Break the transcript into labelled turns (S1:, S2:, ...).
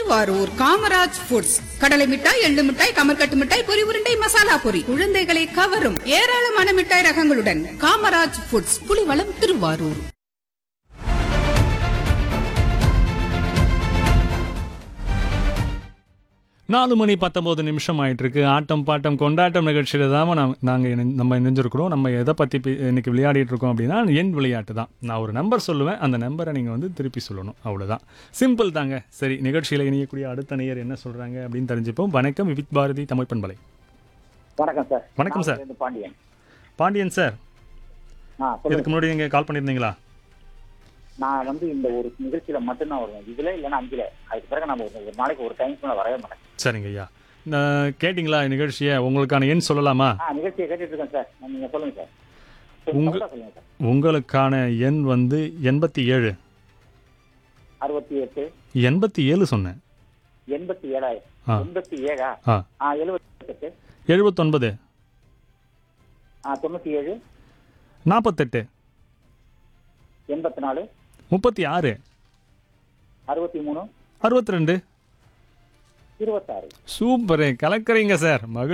S1: Thiruvarur Kamaraj foods கடலை மிட்டாய் எள்ளு மிட்டாய் கமர்கட்டு மிட்டாய் பொரி உருண்டை மசாலா பொரி குழந்தைகளை கவரும் ஏராளமான மிட்டாய் ரகங்களுடன் காமராஜ் ஃபுட்ஸ் புலிவளம் திருவாரூர்
S2: நாலு மணி பத்தொம்போது நிமிஷம் ஆயிட்டு இருக்கு ஆட்டம் பாட்டம் கொண்டாட்டம் நிகழ்ச்சியில் தான் நாங்கள் நம்ம இணைஞ்சிருக்கிறோம் நம்ம எதை பற்றி இன்னைக்கு விளையாடிட்டு இருக்கோம் அப்படின்னா எண் விளையாட்டு தான் நான் ஒரு நம்பர் சொல்லுவேன் அந்த நம்பரை நீங்கள் வந்து திருப்பி சொல்லணும் அவ்வளோதான் சிம்பிள் தாங்க சரி நிகழ்ச்சியில் இணையக்கூடிய அடுத்த நேயர் என்ன சொல்கிறாங்க அப்படின்னு தெரிஞ்சுப்போம் வணக்கம் விவித் பாரதி தமிழ் பண்பலை
S3: வணக்கம் சார்
S2: வணக்கம் சார்.
S3: நான் பாண்டியன்
S2: பாண்டியன் சார்
S3: ஆ சொல்லுங்க
S2: இதுக்கு முன்னாடி நீங்கள் கால் பண்ணியிருந்தீங்களா
S3: நான் வந்து இந்த ஒரு நிகழ்ச்சியில மட்டும்தான் வருவேன் இதுல இல்லைன்னா அஞ்சுல அதுக்கு பிறகு நம்ம ஒரு ஒரு நாளைக்கு ஒரு டைம் மேல வரவே மாட்டேன்
S2: சரிங்க ஐயா நான் கேட்டிங்களா நிகழ்ச்சியை உங்களுக்கான எண் சொல்லலாமா
S3: ஆ நிகழ்ச்சியை கேட்டுட்டு இருக்கேன் சார் நீங்க சொல்லுங்க சார்
S2: உங்க-
S3: சொல்லுங்க சொல்லுங்க சார்
S2: உங்களுக்கான எண் வந்து எண்பத்தி ஏழு
S3: அறுபத்தி எட்டு
S2: எண்பத்தி ஏழு சொன்னேன்
S3: எண்பத்தி ஏழாயிரம்
S2: ஆ.
S3: எண்பத்தி ஏழா
S2: ஆ
S3: ஆ எழுபத்தி எட்டு
S2: எழுபத்தொன்பது
S3: ஆ தொண்ணூத்தி ஏழு
S2: நாற்பத்தெட்டு
S3: எண்பத்தி நாலு
S2: முப்பத்தி ஆறு
S3: அறுபத்தி மூணு
S2: அறுபத்தி ரெண்டு
S3: இருபத்தாறு
S2: சூப்பரு கலக்குறீங்க சார் மகிழ்